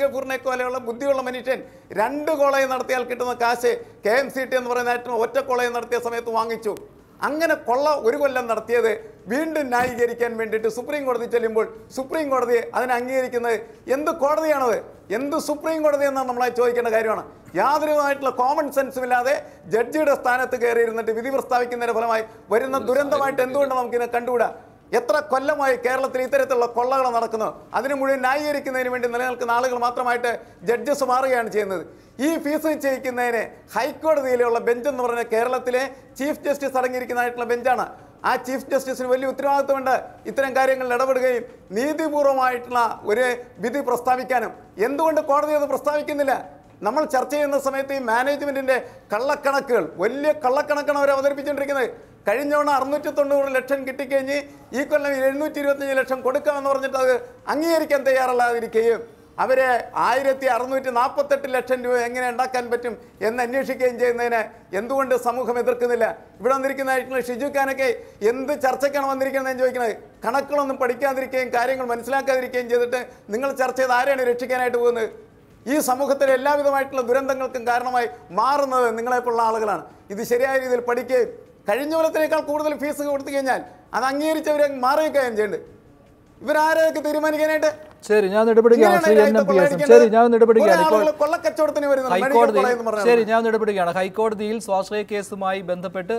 ബേപ്പൂരിനെ പോലെയുള്ള ബുദ്ധിയുള്ള മനുഷ്യൻ രണ്ട് കോളേജ് നടത്തിയാൽ കിട്ടുന്ന കാശ് കെ എം സി ടി എന്ന് പറയുന്ന ഏറ്റവും ഒറ്റ കോളേജ് നടത്തിയ സമയത്ത് വാങ്ങിച്ചു അങ്ങനെ കൊള്ള ഒരു കൊല്ലം നടത്തിയത് വീണ്ടും ന്യായീകരിക്കാൻ വേണ്ടിയിട്ട് സുപ്രീം കോടതി ചെല്ലുമ്പോൾ സുപ്രീം കോടതി അതിനെ അംഗീകരിക്കുന്നത് എന്ത് കോടതിയാണത് എന്ത് സുപ്രീം കോടതി എന്നാണ് നമ്മളെ ചോദിക്കേണ്ട കാര്യമാണ് യാതൊരുമായിട്ടുള്ള കോമൺ സെൻസും ഇല്ലാതെ ജഡ്ജിയുടെ സ്ഥാനത്ത് കയറി ഇരുന്നിട്ട് വിധി പ്രസ്താവിക്കുന്നതിന്റെ ഫലമായി വരുന്ന ദുരന്തമായിട്ട് എന്തുകൊണ്ട് നമുക്കിതിനെ കണ്ടുകൂടാ എത്ര കൊല്ലമായി കേരളത്തിൽ ഇത്തരത്തിലുള്ള കൊള്ളകൾ നടക്കുന്നു അതിന് മുഴുവൻ ന്യായീകരിക്കുന്നതിന് വേണ്ടി നിലനിൽക്കുന്ന ആളുകൾ മാത്രമായിട്ട് ജഡ്ജസ് മാറുകയാണ് ചെയ്യുന്നത് ഈ ഫീസ് നിശ്ചയിക്കുന്നതിന് ഹൈക്കോടതിയിലുള്ള ബെഞ്ച് എന്ന് പറഞ്ഞാൽ കേരളത്തിലെ ചീഫ് ജസ്റ്റിസ് അടങ്ങിയിരിക്കുന്നതായിട്ടുള്ള ബെഞ്ചാണ് ആ ചീഫ് ജസ്റ്റിസിന് വലിയ ഉത്തരവാദിത്വമുണ്ട് ഇത്തരം കാര്യങ്ങളിൽ ഇടപെടുകയും നീതിപൂർവമായിട്ടുള്ള ഒരു വിധി പ്രസ്താവിക്കാനും എന്തുകൊണ്ട് കോടതി അത് പ്രസ്താവിക്കുന്നില്ല നമ്മൾ ചർച്ച ചെയ്യുന്ന സമയത്ത് ഈ മാനേജ്മെന്റിന്റെ കള്ളക്കണക്കുകൾ വലിയ കള്ളക്കണക്കാണ് അവർ അവതരിപ്പിച്ചുകൊണ്ടിരിക്കുന്നത് കഴിഞ്ഞ തവണ അറുന്നൂറ്റി തൊണ്ണൂറ് ലക്ഷം കിട്ടിക്കഴിഞ്ഞ് ഈ കൊല്ലം എഴുന്നൂറ്റി ഇരുപത്തഞ്ച് ലക്ഷം കൊടുക്കാമെന്ന് പറഞ്ഞിട്ട് അത് അംഗീകരിക്കാൻ തയ്യാറല്ലാതിരിക്കുകയും അവരെ ആയിരത്തി അറുന്നൂറ്റി നാൽപ്പത്തെട്ട് ലക്ഷം രൂപ എങ്ങനെ ഉണ്ടാക്കാൻ പറ്റും എന്ന് അന്വേഷിക്കുകയും ചെയ്യുന്നതിന് എന്തുകൊണ്ട് സമൂഹം എതിർക്കുന്നില്ല ഇവിടെ വന്നിരിക്കുന്നതായിട്ടുള്ള ഷിജു ഖാനൊക്കെ എന്ത് ചർച്ചയ്ക്കാണ് വന്നിരിക്കുന്നത് എന്ന് ചോദിക്കുന്നത് കണക്കുകളൊന്നും പഠിക്കാതിരിക്കുകയും കാര്യങ്ങൾ മനസ്സിലാക്കാതിരിക്കുകയും ചെയ്തിട്ട് നിങ്ങൾ ചർച്ച ചെയ്ത് ആരെയാണ് രക്ഷിക്കാനായിട്ട് പോകുന്നത് ഈ സമൂഹത്തിലെ എല്ലാവിധമായിട്ടുള്ള ദുരന്തങ്ങൾക്കും കാരണമായി മാറുന്നത് നിങ്ങളെപ്പോലുള്ള ആളുകളാണ് ഇത് ശരിയായ രീതിയിൽ പഠിക്കുകയും കഴിഞ്ഞ കൊല്ലത്തിനേക്കാൾ കൂടുതൽ ഫീസ് കൊടുത്തു കഴിഞ്ഞാൽ അത് അംഗീകരിച്ചവരെ മാറിയൊക്കെയാണ് ചെയ്യേണ്ടത് ഇവരാരെയൊക്കെ തീരുമാനിക്കാനായിട്ട് ശരി ഞാൻ ഒന്ന് ഇടപെടുകയാണ് Shri N M P S ശരി ഞാൻ ഒന്ന് ഇടപെടുകയാണ് ഇപ്പോൾ കൊള്ളക്കച്ചവടത്തിന് വരുന്നത് മെഡിക്കൽ ഹൈക്കോടതി കോളേജ് എന്ന് പറഞ്ഞാൽ ശരി ഞാൻ ഒന്ന് ഇടപെടുകയാണ് ഹൈക്കോടതിയിൽ സ്വാശ്രയ കേസുമായി ബന്ധപ്പെട്ട്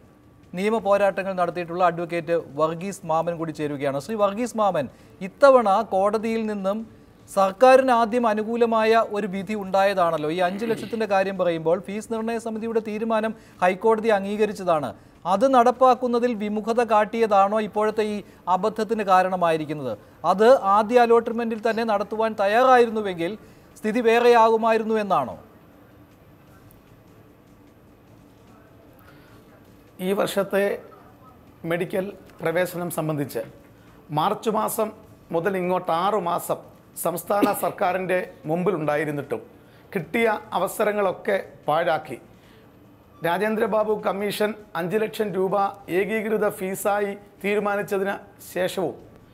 നിയമ പോരാട്ടങ്ങൾ നടത്തിയിട്ടുള്ള അഡ്വക്കേറ്റ് വർഗീസ് മാമൻ കൂടി ചേരുകയാണ് ശ്രീ വർഗീസ് മാമൻ ഇത്തവണ കോടതിയിൽ നിന്നും സർക്കാരിന് ആദ്യം അനുകൂലമായ ഒരു വിധി ഉണ്ടായതാണല്ലോ ഈ അഞ്ച് ലക്ഷത്തിന്റെ കാര്യം പറയുമ്പോൾ ഫീസ് നിർണയ സമിതിയുടെ തീരുമാനം ഹൈക്കോടതി അംഗീകരിച്ചതാണ് അത് നടപ്പാക്കുന്നതിൽ വിമുഖത കാട്ടിയതാണോ ഇപ്പോഴത്തെ ഈ അബദ്ധത്തിന് കാരണമായിരിക്കുന്നത് അത് ആദ്യ അലോട്ട്മെന്റിൽ തന്നെ നടത്തുവാൻ തയ്യാറായിരുന്നുവെങ്കിൽ സ്ഥിതി വേറെയാകുമായിരുന്നു എന്നാണോ ഈ വർഷത്തെ മെഡിക്കൽ പ്രവേശനം സംബന്ധിച്ച് മാർച്ച് മാസം മുതൽ ഇങ്ങോട്ട് ആറു മാസം സംസ്ഥാന സർക്കാരിൻ്റെ മുമ്പിലുണ്ടായിരുന്നിട്ടും കിട്ടിയ അവസരങ്ങളൊക്കെ പാഴാക്കി രാജേന്ദ്രബാബു കമ്മീഷൻ അഞ്ച് ലക്ഷം രൂപ ഏകീകൃത ഫീസായി തീരുമാനിച്ചതിന് ശേഷവും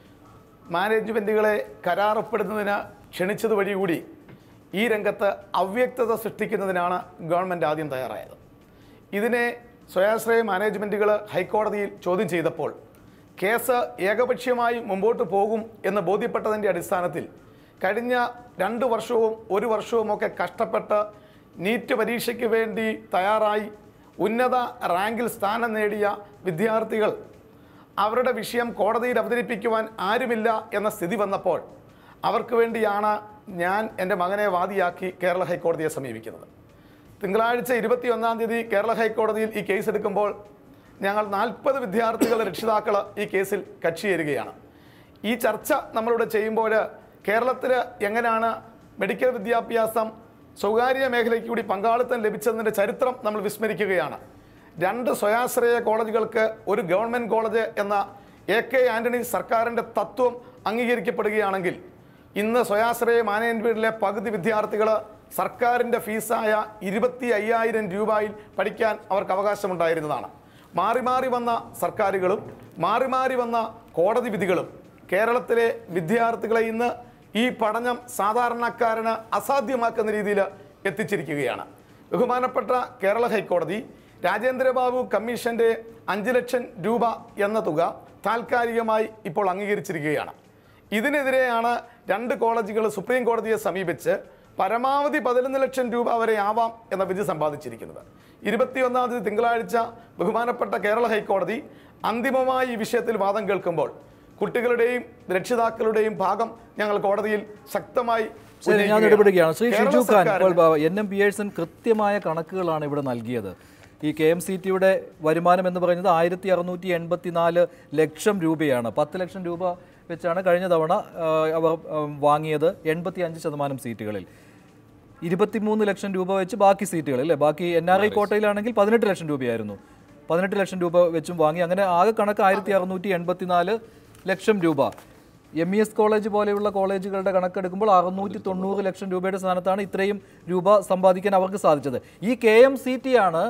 മാനേജ്മെൻറ്റുകളെ കരാറപ്പെടുന്നതിന് ക്ഷണിച്ചത് വഴി കൂടി ഈ രംഗത്ത് അവ്യക്തത സൃഷ്ടിക്കുന്നതിനാണ് ഗവൺമെൻറ് ആദ്യം തയ്യാറായത് ഇതിനെ സ്വയാശ്രയ മാനേജ്മെൻറ്റുകൾ ഹൈക്കോടതിയിൽ ചോദ്യം ചെയ്തപ്പോൾ കേസ് ഏകപക്ഷീയമായി മുമ്പോട്ട് പോകും എന്ന് ബോധ്യപ്പെട്ടതിൻ്റെ അടിസ്ഥാനത്തിൽ കഴിഞ്ഞ രണ്ട് വർഷവും ഒരു വർഷവുമൊക്കെ കഷ്ടപ്പെട്ട് നീറ്റ് പരീക്ഷയ്ക്ക് വേണ്ടി തയ്യാറായി ഉന്നത റാങ്കിൽ സ്ഥാനം നേടിയ വിദ്യാർത്ഥികൾ അവരുടെ വിഷയം കോടതിയിൽ അവതരിപ്പിക്കുവാൻ ആരുമില്ല എന്ന സ്ഥിതി വന്നപ്പോൾ അവർക്ക് വേണ്ടിയാണ് ഞാൻ എൻ്റെ മകനെ വാദിയാക്കി കേരള ഹൈക്കോടതിയെ സമീപിക്കുന്നത് തിങ്കളാഴ്ച ഇരുപത്തിയൊന്നാം തീയതി കേരള ഹൈക്കോടതിയിൽ ഈ കേസ് എടുക്കുമ്പോൾ ഞങ്ങൾ നാൽപ്പത് വിദ്യാർത്ഥികളുടെ രക്ഷിതാക്കൾ ഈ കേസിൽ കക്ഷിയേരുകയാണ് ഈ ചർച്ച നമ്മളിവിടെ ചെയ്യുമ്പോൾ കേരളത്തിൽ എങ്ങനെയാണ് മെഡിക്കൽ വിദ്യാഭ്യാസം സ്വകാര്യ മേഖലയ്ക്ക് കൂടി പങ്കാളിത്തം ലഭിച്ചതിൻ്റെ ചരിത്രം നമ്മൾ വിസ്മരിക്കുകയാണ് രണ്ട് സ്വയാശ്രയ കോളേജുകൾക്ക് ഒരു ഗവൺമെൻറ് കോളേജ് എന്ന എ കെ ആന്റണി സർക്കാരിൻ്റെ തത്വം അംഗീകരിക്കപ്പെടുകയാണെങ്കിൽ ഇന്ന് സ്വയാശ്രയ മാനേജ്മെന്റിലെ പകുതി വിദ്യാർത്ഥികൾ സർക്കാരിൻ്റെ ഫീസായ ഇരുപത്തി അയ്യായിരം രൂപയിൽ പഠിക്കാൻ അവർക്ക് അവകാശമുണ്ടായിരുന്നതാണ് മാറി മാറി വന്ന സർക്കാരുകളും മാറി മാറി വന്ന കോടതി വിധികളും കേരളത്തിലെ വിദ്യാർത്ഥികളെ ഇന്ന് ഈ പഠനം സാധാരണക്കാരന് അസാധ്യമാക്കുന്ന രീതിയിൽ എത്തിച്ചിരിക്കുകയാണ് ബഹുമാനപ്പെട്ട കേരള ഹൈക്കോടതി രാജേന്ദ്രബാബു കമ്മീഷന്റെ അഞ്ച് ലക്ഷം രൂപ എന്ന തുക താൽക്കാലികമായി ഇപ്പോൾ അംഗീകരിച്ചിരിക്കുകയാണ് ഇതിനെതിരെയാണ് രണ്ട് കോളേജുകൾ സുപ്രീം കോടതിയെ സമീപിച്ച് പരമാവധി പതിനൊന്ന് ലക്ഷം രൂപ വരെ ആവാം എന്ന വിധി സമ്പാദിച്ചിരിക്കുന്നത് ഇരുപത്തിയൊന്നാം തീയതി തിങ്കളാഴ്ച ബഹുമാനപ്പെട്ട കേരള ഹൈക്കോടതി അന്തിമമായി ഈ വിഷയത്തിൽ വാദം കേൾക്കുമ്പോൾ കുട്ടികളുടെയും രക്ഷിതാക്കളുടെയും ഭാഗം ഞങ്ങൾ കോടതിയിൽ ശക്തമായി ശരി ഞാൻ ഉന്നയിക്കുകയാണ്. ഇടപെടുകയാണ് ശ്രീ കേരള ഷിജു ഖാൻ സർക്കാരിന് ഇപ്പോൾ എൻ എം പിയേഴ്സൺ കൃത്യമായ കണക്കുകളാണ് ഇവിടെ നൽകിയത് ഈ കെ എം സി ടിയുടെ വരുമാനം എന്ന് പറയുന്നത് ആയിരത്തി അറുന്നൂറ്റി എൺപത്തിനാല് ലക്ഷം രൂപയാണ് പത്ത് ലക്ഷം രൂപ വെച്ചാണ് കഴിഞ്ഞ തവണ ആ, അവർ ആ, വാങ്ങിയത് എൺപത്തി അഞ്ച് ശതമാനം സീറ്റുകളിൽ ഇരുപത്തിമൂന്ന് ലക്ഷം രൂപ വെച്ച് ബാക്കി സീറ്റുകൾ അല്ലേ ബാക്കി എൻ ആർ ഐ കോട്ടയിലാണെങ്കിൽ പതിനെട്ട് ലക്ഷം രൂപയായിരുന്നു പതിനെട്ട് ലക്ഷം രൂപ വെച്ചും വാങ്ങി അങ്ങനെ ആകെ കണക്ക് ആയിരത്തി അറുന്നൂറ്റി എൺപത്തിനാല് ലക്ഷം രൂപ എം ഇ എസ് കോളേജ് പോലെയുള്ള കോളേജുകളുടെ കണക്കെടുക്കുമ്പോൾ അറുന്നൂറ്റി തൊണ്ണൂറ് ലക്ഷം രൂപയുടെ സ്ഥാനത്താണ് ഇത്രയും രൂപ സമ്പാദിക്കാൻ അവർക്ക് സാധിച്ചത് ഈ കെ എം സി ടി ആണ്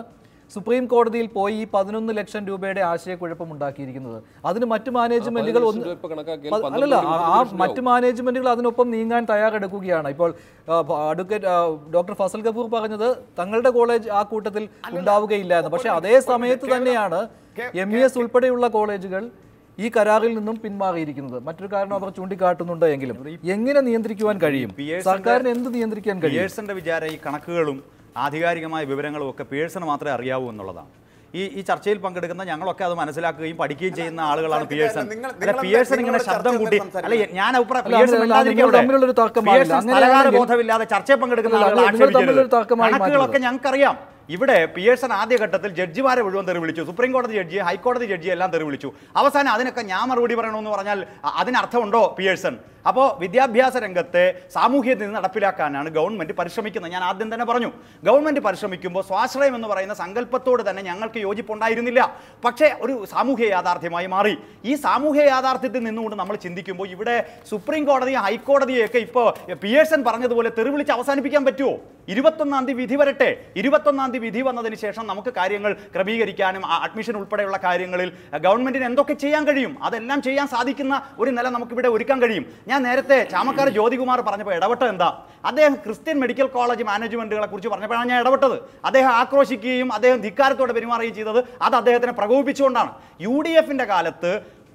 സുപ്രീം കോടതിയിൽ പോയി ഈ പതിനൊന്ന് ലക്ഷം രൂപയുടെ ആശയക്കുഴപ്പം ഉണ്ടാക്കിയിരിക്കുന്നത് അതിന് മറ്റു മാനേജ്മെന്റുകൾ ലക്ഷം ഒന്ന് രൂപ ഇപ്പൊ കണക്കാക്കിയാൽ പ- പന്ത്രണ്ട് അല്ലല്ല കോടി ആ- ആ രൂപ മറ്റു മാനേജ്മെന്റുകൾ അതിനൊപ്പം നീങ്ങാൻ തയ്യാറെടുക്കുകയാണ് ഇപ്പോൾ ആ, ഭ- അഡ്വക്കേറ്റ് ആ, ഡോക്ടർ ഫസൽ കപൂർ പറഞ്ഞത് തങ്ങളുടെ കോളേജ് ആ കൂട്ടത്തിൽ ഉണ്ടാവുകയില്ല എന്ന് പക്ഷേ അതേ സമയത്ത് തന്നെയാണ് എം ഇ എസ് ഉൾപ്പെടെയുള്ള കോളേജുകൾ ഈ കരാറിൽ നിന്നും പിന്മാറിയിരിക്കുന്നത് മറ്റൊരു കാരണം അവർ ചൂണ്ടിക്കാട്ടുന്നുണ്ട് എങ്കിലും എങ്ങനെ നിയന്ത്രിക്കുവാൻ കഴിയും പിയേഴ്സന്റെ- സർക്കാരിന് എന്ത് നിയന്ത്രിക്കാൻ കഴിയും പിയേഴ്സന്റെ വിചാരം ഈ കണക്കുകളും ആധികാരികമായ വിവരങ്ങളും ഒക്കെ പിയേഴ്സന് മാത്രമേ അറിയാവൂ എന്നുള്ളതാണ് ഈ ഈ ചർച്ചയിൽ പങ്കെടുക്കുന്ന ഞങ്ങളൊക്കെ അത് മനസ്സിലാക്കുകയും പഠിക്കുകയും ചെയ്യുന്ന ആളുകളാണ് ചർച്ച പിയേഴ്സൺ ചെയ്യാൻ നിങ്ങൾ- അല്ല നിങ്ങൾ പിയേഴ്സൺ ഇങ്ങനെ നിങ്ങളുടെ ശബ്ദം ചർച്ച കൂട്ടി എന്തെന്ന് അല്ല ഞാൻ അഭിപ്രായം അല്ല, പിയേഴ്സൺ അല്ല, മിണ്ടാതിരിക്കുക നിങ്ങൾ അവിടെ. തമ്മിലുള്ളൊരു തർക്കമായില്ല. പിയേഴ്സൺ സ്ഥലകാല അങ്ങനെയാണെങ്കിൽ- ബോധമില്ലാതെ ചർച്ചയിൽ പങ്കെടുക്കുന്ന അല്ല, ആളുകൾ നിങ്ങൾ ആക്ഷേപിക്കരുത്. തമ്മിലൊരു തർക്കമായി കണക്കുകളൊക്കെ മാറ്റരുത്. ഞങ്ങൾക്കറിയാം ഇവിടെ പിയേഴ്സൺ ആദ്യഘട്ടത്തിൽ ജഡ്ജിമാരെ മുഴുവൻ തെറി വിളിച്ചു സുപ്രീം കോടതി ജഡ്ജി ഹൈക്കോടതി ജഡ്ജി എല്ലാം തെറി വിളിച്ചു അവസാനം അതിനൊക്കെ ഞാൻ മറുപടി പറയണമെന്ന് പറഞ്ഞാൽ അ- അതിനർത്ഥമുണ്ടോ പിയേഴ്സൺ അപ്പോൾ വിദ്യാഭ്യാസ രംഗത്തെ സാമൂഹ്യ നീതി നടപ്പിലാക്കാനാണ് ഗവൺമെന്റ് പരിശ്രമിക്കുന്നത് ഞാൻ ആദ്യം തന്നെ പറഞ്ഞു ഗവൺമെന്റ് പരിശ്രമിക്കുമ്പോൾ സ്വാശ്രയം എന്ന് പറയുന്ന സങ്കല്പത്തോട് തന്നെ ഞങ്ങൾക്ക് യോജിപ്പുണ്ടായിരുന്നില്ല പക്ഷേ ഒരു സാമൂഹ്യ യാഥാർത്ഥ്യമായി മാറി ഈ സാമൂഹ്യ യാഥാർത്ഥ്യത്തിൽ നിന്നുകൊണ്ട് നമ്മൾ ചിന്തിക്കുമ്പോൾ ഇവിടെ സുപ്രീം കോടതിയും ഹൈക്കോടതിയൊക്കെ ഇപ്പോൾ പിയേഴ്സൺ പറഞ്ഞതുപോലെ തെറി വിളിച്ച് അവസാനിപ്പിക്കാൻ പറ്റുമോ ഇരുപത്തൊന്നാം തീയതി വിധി വരട്ടെ ഇരുപത്തൊന്നാം തീയതി വിധി വന്നതിന് ശേഷം നമുക്ക് കാര്യങ്ങൾ ക്രമീകരിക്കാനും ആ അഡ്മിഷൻ ഉൾപ്പെടെയുള്ള കാര്യങ്ങളിൽ അഹ്, ഗവൺമെന്റിന് എന്തൊക്കെ ചെയ്യാൻ കഴിയും അതെല്ലാം ചെയ്യാൻ സാധിക്കുന്ന ഒരു നില നമുക്കിവിടെ ഒരുക്കാൻ കഴിയും ഞാൻ നേരത്തെ ചാമക്കാർ ജ്യോതികുമാർ പറഞ്ഞപ്പോൾ ഇടപെട്ടത് എന്താ അദ്ദേഹം ക്രിസ്ത്യൻ മെഡിക്കൽ കോളേജ് മാനേജ്മെന്റുകളെ കുറിച്ച് പറഞ്ഞപ്പോഴാണ് ഞാൻ ഇടപെട്ടത് അദ്ദേഹം ആക്രോശിക്കുകയും അദ്ദേഹം ധിക്കാരത്തോടെ പെരുമാറുകയും ചെയ്തത് അത് അദ്ദേഹത്തിനെ പ്രകോപിപ്പിച്ചുകൊണ്ടാണ് യു ഡി എഫിന്റെ കാലത്ത്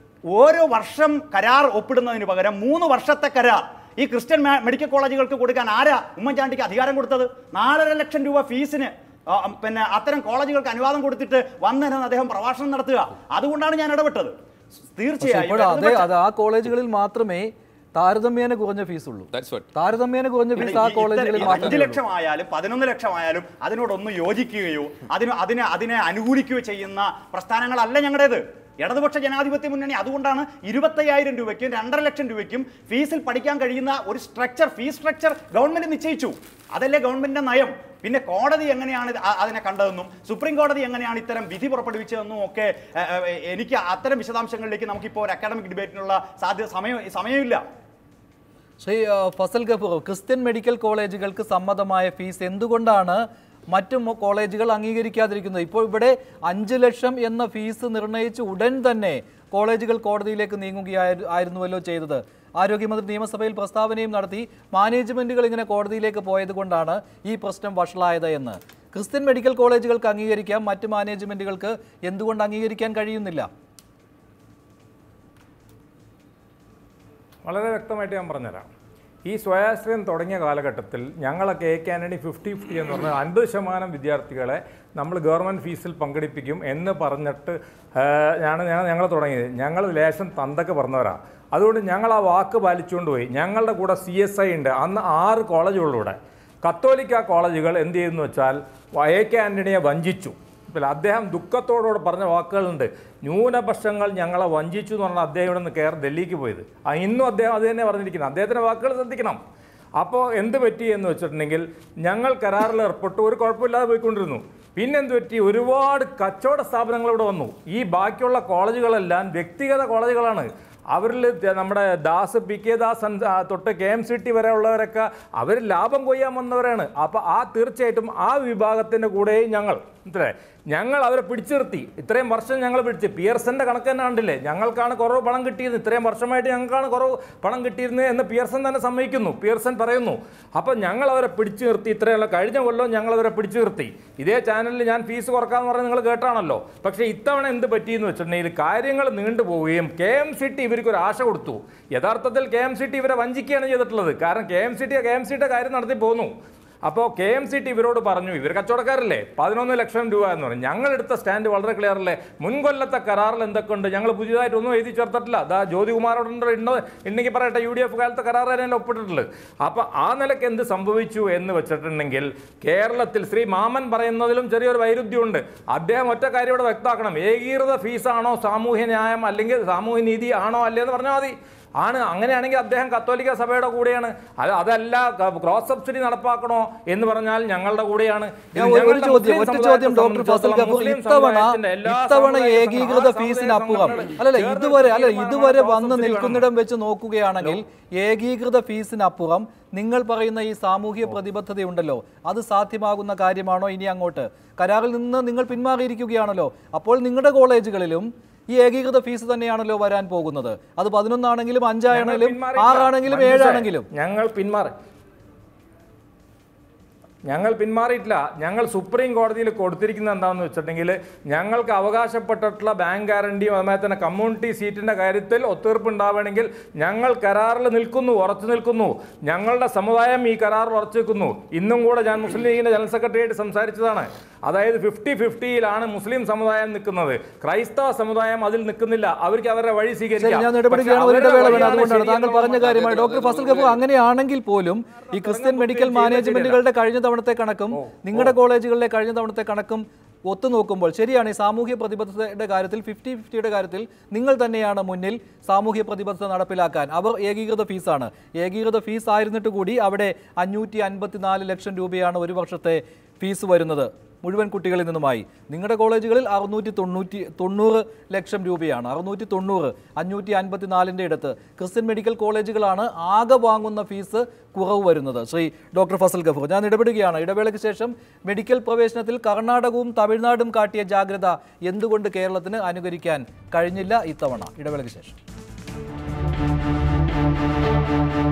ഓരോ വർഷം കരാർ ഒപ്പിടുന്നതിന് പകരം മൂന്ന് വർഷത്തെ കരാർ ഈ ക്രിസ്ത്യൻ മെ- മെഡിക്കൽ കോളേജുകൾക്ക് കൊടുക്കാൻ ആരാ ഉമ്മൻചാണ്ടിക്ക് അധികാരം കൊടുത്തത് നാലര ലക്ഷം രൂപ ഫീസിന് ആ, പിന്നെ അത്തരം കോളേജുകൾക്ക് അനുവാദം കൊടുത്തിട്ട് വന്നിരുന്ന് അദ്ദേഹം പ്രഭാഷണം നടത്തുക അതുകൊണ്ടാണ് ഞാൻ ഇടപെട്ടത് തീർച്ചയായും ഇപ്പോൾ അതെ ഇടതുപക്ഷ- അത് ആ കോളേജുകളിൽ മാത്രമേ താരതമ്യേന കുറഞ്ഞ ഫീസ് ഉള്ളൂ That's what. താരതമ്യേന കുറഞ്ഞ ഫീസ് ആ ഈ- കോളേജുകളിൽ ഇത്തരം- ഈ മാത്രമേ അഞ്ച് ഉള്ളൂ. ലക്ഷം ആയാലും പതിനൊന്ന് ലക്ഷം ആയാലും അതിനോടൊന്ന് യോജിക്കുകയോ അതിന് അതിനെ അതിനെ അനുകൂലിക്കുകയോ ചെയ്യുന്ന പ്രസ്ഥാനങ്ങളല്ല ഞങ്ങളുടേത് ഇടതുപക്ഷ ജനാധിപത്യ മുന്നണി അതുകൊണ്ടാണ് ഇരുപത്തയ്യായിരം രൂപയ്ക്കും രണ്ടര ലക്ഷം രൂപയ്ക്കും ഫീസിൽ പഠിക്കാൻ കഴിയുന്ന ഒരു സ്ട്രക്ചർ ഫീസ് സ്ട്രക്ചർ ഗവൺമെന്റ് നിശ്ചയിച്ചു അതല്ലേ ഗവൺമെന്റിന്റെ നയം പിന്നെ കോടതി എങ്ങനെയാണ് ഇത് അ- അതിനെ കണ്ടതെന്നും സുപ്രീം കോടതി എങ്ങനെയാണ് ഇത്തരം വിധി പുറപ്പെടുവിച്ചതെന്നും ഒക്കെ എ, എ, എനിക്ക് അത്തരം വിശദാംശങ്ങളിലേക്ക് നമുക്കിപ്പോൾ ഒരു അക്കാഡമിക് ഡിബേറ്റിനുള്ള സാധ്യത സമയം സമയമില്ല ശ്രീ ആ, ഫസൽ ഗഫൂർ ക്രിസ്ത്യൻ മെഡിക്കൽ കോളേജുകൾക്ക് സമ്മതമായ ഫീസ് എന്തുകൊണ്ടാണ് മറ്റു മൊ- കോളേജുകൾ അംഗീകരിക്കാതിരിക്കുന്നത് ഇപ്പോൾ ഇവിടെ അഞ്ച് ലക്ഷം എന്ന ഫീസ് നിർണയിച്ച് ഉടൻ തന്നെ കോളേജുകൾ കോടതിയിലേക്ക് നീങ്ങുകയായി- ആയിരുന്നുവല്ലോ ചെയ്തത് ആരോഗ്യമന്ത്രി നിയമസഭയിൽ പ്രസ്താവനയും നടത്തി മാനേജ്മെന്റുകൾ ഇങ്ങനെ കോടതിയിലേക്ക് പോയത് കൊണ്ടാണ് ഈ പ്രശ്നം വഷളായത് എന്ന് ക്രിസ്ത്യൻ മെഡിക്കൽ കോളേജുകൾക്ക് അംഗീകരിക്കാം മറ്റ് മാനേജ്മെന്റുകൾക്ക് എന്തുകൊണ്ട് അംഗീകരിക്കാൻ കഴിയുന്നില്ല വളരെ വ്യക്തമായിട്ട് ഞാൻ പറഞ്ഞുതരാം ഈ സ്വയാശ്രയം തുടങ്ങിയ കാലഘട്ടത്തിൽ ഞങ്ങളൊക്കെ എ കാനഡി ഫിഫ്റ്റി ഫിഫ്റ്റി എന്ന് പറഞ്ഞാൽ അൻപത് ശതമാനം വിദ്യാർത്ഥികളെ നമ്മൾ ഗവൺമെൻറ് ഫീസിൽ പങ്കെടുപ്പിക്കും എന്ന് പറഞ്ഞിട്ട് ആണ് ഞങ്ങൾ ഞങ്ങൾ തുടങ്ങിയത് ഞങ്ങൾ ലേശം തന്തൊക്കെ പറഞ്ഞവരാണ് അതുകൊണ്ട് ഞങ്ങൾ ആ വാക്ക് പാലിച്ചുകൊണ്ട് പോയി ഞങ്ങളുടെ കൂടെ സി എസ് ഐ ഉണ്ട് അന്ന് ആറ് കോളേജുകളിലൂടെ കത്തോലിക്ക കോളേജുകൾ എന്ത് ചെയ്തെന്ന് വെച്ചാൽ എ കെ ആൻ്റണിയെ വഞ്ചിച്ചു പിന്നെ അദ്ദേഹം ദുഃഖത്തോടുകൂടെ പറഞ്ഞ വാക്കുകളുണ്ട് ന്യൂനപക്ഷങ്ങൾ ഞങ്ങളെ വഞ്ചിച്ചു എന്ന് പറഞ്ഞാൽ അദ്ദേഹം ഇവിടെ നിന്ന് കയറി ഡൽഹിക്ക് പോയത് ആ ഇന്നും അദ്ദേഹം അത് തന്നെ പറഞ്ഞിരിക്കുന്നത് അദ്ദേഹത്തിൻ്റെ വാക്കുകൾ ശ്രദ്ധിക്കണം അപ്പോൾ എന്ത് പറ്റി എന്ന് വെച്ചിട്ടുണ്ടെങ്കിൽ ഞങ്ങൾ കരാറിൽ ഏർപ്പെട്ടു ഒരു കുഴപ്പമില്ലാതെ പോയിക്കൊണ്ടിരുന്നു പിന്നെ എന്ത് പറ്റി ഒരുപാട് കച്ചവട സ്ഥാപനങ്ങൾ ഇവിടെ വന്നു ഈ ബാക്കിയുള്ള കോളേജുകളെല്ലാം വ്യക്തിഗത കോളേജുകളാണ് അവരിൽ ത- നമ്മുടെ ദാസ് പി കെ ദാസ് അൻ- ആ, തൊട്ട് കെ എം സി ടി വരെ ഉള്ളവരൊക്കെ അവർ ലാഭം കൊയ്യാൻ വന്നവരാണ് അപ്പോൾ ആ തീർച്ചയായിട്ടും ആ വിഭാഗത്തിൻ്റെ കൂടെയും ഞങ്ങൾ മനസ്സിലായി ഞങ്ങൾ അവരെ പിടിച്ചു നിർത്തി ഇത്രയും വർഷം ഞങ്ങൾ പിടിച്ച് പിയർസന്റെ കണക്ക് തന്നെ കണ്ടില്ലേ ഞങ്ങൾക്കാണ് കുറവ് പണം കിട്ടിയത് ഇത്രയും വർഷമായിട്ട് ഞങ്ങൾക്കാണ് കുറവ് പണം കിട്ടിയിരുന്നത് എന്ന് പിയർസൺ തന്നെ സമ്മതിക്കുന്നു പിയർസൺ പറയുന്നു അപ്പോൾ ഞങ്ങൾ അവരെ പിടിച്ചു നിർത്തി ഇത്രയുള്ള കഴിഞ്ഞ കൊല്ലം ഞങ്ങൾ അവരെ പിടിച്ചു നിർത്തി ഇതേ ചാനലിൽ ഞാൻ ഫീസ് കുറക്കാന്ന് പറഞ്ഞ് നിങ്ങൾ കേട്ടാണല്ലോ പക്ഷേ ഇത്തവണ എന്ത് പറ്റിയെന്ന് വെച്ചിട്ടുണ്ടെങ്കിൽ കാര്യങ്ങൾ നീണ്ടുപോവുകയും കെ എം സി ടി ഇവർക്ക് ഒരു ആശ കൊടുത്തു യഥാർത്ഥത്തിൽ കെ എം സി ടി ഇവരെ വഞ്ചിക്കുകയാണ് ചെയ്തിട്ടുള്ളത് കാരണം K M C T K M C ടിയുടെ കാര്യം നടത്തി പോന്നു അപ്പോൾ കെ എം സി ടി ഇവരോട് പറഞ്ഞു ഇവർ കച്ചവടക്കാരല്ലേ പതിനൊന്ന് ലക്ഷം രൂപ എന്ന് പറഞ്ഞു ഞങ്ങൾ എടുത്ത സ്റ്റാൻഡ് വളരെ ക്ലിയർ അല്ലേ മുൻകൊല്ലത്തെ കരാറിൽ എന്തൊക്കെ ഉണ്ട് ഞങ്ങൾ പുതിയതായിട്ടൊന്നും എഴുതി ചേർത്തിട്ടില്ല അതാ ജ്യോതികുമാരോടുണ്ടോ ഉണ്ടോ ഉണ്ടെങ്കിൽ പറയട്ടെ യു ഡി എഫ് കാലത്തെ കരാർ തന്നെയല്ല ഒപ്പിട്ടിട്ടുള്ളത് അപ്പോൾ ആ നിലയ്ക്ക് എന്ത് സംഭവിച്ചു എന്ന് വെച്ചിട്ടുണ്ടെങ്കിൽ കേരളത്തിൽ ശ്രീ മാമൻ പറയുന്നതിലും ചെറിയൊരു വൈരുദ്ധ്യമുണ്ട് അദ്ദേഹം ഒറ്റ കാര്യം ഇവിടെ വ്യക്തമാക്കണം ഏകീകൃത ഫീസാണോ സാമൂഹ്യ ന്യായം അല്ലെങ്കിൽ സാമൂഹ്യ നീതി ആണോ അല്ലേ എന്ന് പറഞ്ഞാൽ മതി ആണ് അങ്ങനെയാണെങ്കിൽ അദ്ദേഹം കത്തോലിക്ക സഭയുടെ കൂടെയാണ് അത് അതല്ല ക്രോസ് സബ്സിഡി നടപ്പാക്കണോ എന്ന് പറഞ്ഞാൽ ഞങ്ങളുടെ കൂടെയാണ് ഇത് ഞാൻ ഒരു- ഒരു ഞങ്ങളുടെ ചോദ്യം മുസ്ലിം ഒറ്റ ചോദ്യം ഡോക്ടർ ഫസൽ സംബന്ധിച്ചിടത്തോളം കപൂർ മുസ്ലിം ഇത്തവണ സമുദായത്തിന്റെ എല്ലാ ഇത്തവണ സമുദായ ഏകീകൃത സംഘടന- ഫീസിന് ആ അപ്പുറം സമുദായ അല്ലല്ല ചേർന്ന് ഇതുവരെ അല്ല തീരുമാനമാണ് ഇതുവരെ cross വന്ന് subsidy നിൽക്കുന്നിടം വെച്ച് നോക്കുകയാണെങ്കിൽ ഏകീകൃത ഫീസിനപ്പുറം നിങ്ങൾ പറയുന്ന ഈ സാമൂഹ്യ പ്രതിബദ്ധതയുണ്ടല്ലോ അത് സാധ്യമാകുന്ന കാര്യമാണോ ഇനി അങ്ങോട്ട് കരാറിൽ നിന്ന് നിങ്ങൾ പിന്മാറിയിരിക്കുകയാണല്ലോ അപ്പോൾ നിങ്ങളുടെ കോളേജുകളിലും ഈ ഏകീകൃത ഫീസ് തന്നെയാണല്ലോ വരാൻ പോകുന്നത് അത് പതിനൊന്നാണെങ്കിലും ഞങ്ങൾ അഞ്ചാണെങ്കിലും പിന്മാറിയില്ല. ആറാണെങ്കിലും മഞ്ജുഷേ, ഏഴാണെങ്കിലും ഞങ്ങൾ പിന്മാറി ഞങ്ങൾ പിന്മാറിയിട്ടില്ല ഞങ്ങൾ സുപ്രീം കോടതിയിൽ കൊടുത്തിരിക്കുന്നത് എന്താണെന്ന് വെച്ചിട്ടുണ്ടെങ്കിൽ ഞങ്ങൾക്ക് അവകാശപ്പെട്ടിട്ടുള്ള ബാങ്ക് ഗ്യാരണ്ടിയും അതുപോലെ തന്നെ കമ്മ്യൂണിറ്റി സീറ്റിന്റെ കാര്യത്തിൽ ഒത്തീർപ്പ് ഉണ്ടാവണമെങ്കിൽ ഞങ്ങൾ കരാറിൽ നിൽക്കുന്നു ഉറച്ചു നിൽക്കുന്നു ഞങ്ങളുടെ സമുദായം ഈ കരാറിൽ ഉറച്ചു നിൽക്കുന്നു ഇന്നും കൂടെ ഞാൻ മുസ്ലിം ലീഗിന്റെ ജനറൽ സെക്രട്ടറിയായിട്ട് സംസാരിച്ചതാണ് അതായത് ഫിഫ്റ്റി ഫിഫ്റ്റിയിലാണ് മുസ്ലിം സമുദായം നിൽക്കുന്നത് ക്രൈസ്തവ സമുദായം അതിൽ നിൽക്കുന്നില്ല അവർക്ക് അവരുടെ വഴി ശരി സ്വീകരിക്കാം ഞാൻ ഇടപെടുകയാണ് പക്ഷേ ഒരു അവരുടെ ഇടവേള വേണം വഴിയാണ് അതുകൊണ്ടാണ് താങ്കൾ ശരിയെന്ന് പറഞ്ഞ കാര്യമായി ഡോക്ടർ ഫസൽ കപൂർ അങ്ങനെയാണെങ്കിൽ പോലും ഈ ക്രിസ്ത്യൻ മെഡിക്കൽ മാനേജ്മെന്റുകളുടെ കഴിഞ്ഞ തവണത്തെ കണക്കും നിങ്ങളുടെ കോളേജുകളിലെ കഴിഞ്ഞ തവണത്തെ കണക്കും ഒത്തുനോക്കുമ്പോൾ ശരിയാണ് ഈ സാമൂഹ്യ പ്രതിബദ്ധതയുടെ കാര്യത്തിൽ ഫിഫ്റ്റി ഫിഫ്റ്റിയുടെ കാര്യത്തിൽ നിങ്ങൾ തന്നെയാണ് മുന്നിൽ സാമൂഹ്യ പ്രതിബദ്ധത നടപ്പിലാക്കാൻ അവർ ഏകീകൃത ഫീസാണ് ഏകീകൃത ഫീസ് ആയിരുന്നിട്ട് കൂടി അവിടെ അഞ്ഞൂറ്റി അൻപത്തിനാല് ലക്ഷം രൂപയാണ് ഒരു വർഷത്തെ ഫീസ് വരുന്നത് മുഴുവൻ കുട്ടികളിൽ നിന്നുമായി നിങ്ങളുടെ കോളേജുകളിൽ അറുന്നൂറ്റി തൊണ്ണൂറ്റി തൊണ്ണൂറ് ലക്ഷം രൂപയാണ് അറുന്നൂറ്റി തൊണ്ണൂറ് അഞ്ഞൂറ്റി അൻപത്തി നാലിൻ്റെ അടുത്ത് ക്രിസ്ത്യൻ മെഡിക്കൽ കോളേജുകളാണ് ആകെ വാങ്ങുന്ന ഫീസ് കുറവ് വരുന്നത് ശ്രീ ഡോക്ടർ ഫസൽ ഗഫൂർ ഞാൻ ഇടപെടുകയാണ് ഇടവേളയ്ക്ക് ശേഷം മെഡിക്കൽ പ്രവേശനത്തിൽ കർണാടകവും തമിഴ്നാടും കാട്ടിയ ജാഗ്രത എന്തുകൊണ്ട് കേരളത്തിന് അനുകരിക്കാൻ കഴിഞ്ഞില്ല ഇത്തവണ ഇടവേളയ്ക്ക് ശേഷം